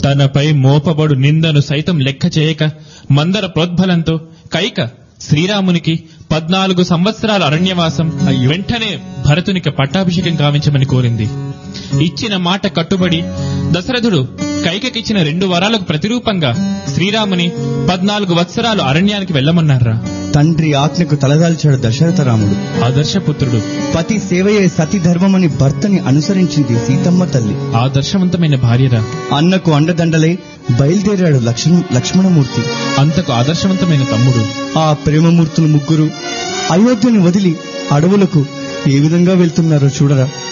తనపై మోపబడు నిందను సైతం లెక్క చేయక మందర ప్రోద్బలంతో కైక శ్రీరామునికి పద్నాలుగు సంవత్సరాల అరణ్యవాసం వెంటనే భరతునికి పట్టాభిషేకం గావించమని కోరింది ఇచ్చిన మాట కట్టుబడి దశరథుడు కైకకిచ్చిన రెండు వరాలకు ప్రతిరూపంగా శ్రీరాముని పద్నాలుగు వత్సరాలు అరణ్యానికి వెళ్ళమన్నారా తండ్రి ఆజ్ఞకు తలదాల్చాడు దశరథ రాముడు ఆదర్శపుత్రుడు పతి సేవయే సతి ధర్మమని భర్తని అనుసరించింది సీతమ్మ తల్లి ఆదర్శవంతమైన భార్యరా అన్నకు అండదండలై బయలుదేరాడు లక్ష్మణ లక్ష్మణమూర్తి అంతకు ఆదర్శవంతమైన తమ్ముడు ఆ ప్రేమమూర్తులు ముగ్గురు అయోధ్యని వదిలి అడవులకు ఏ విధంగా వెళ్తున్నారో చూడరా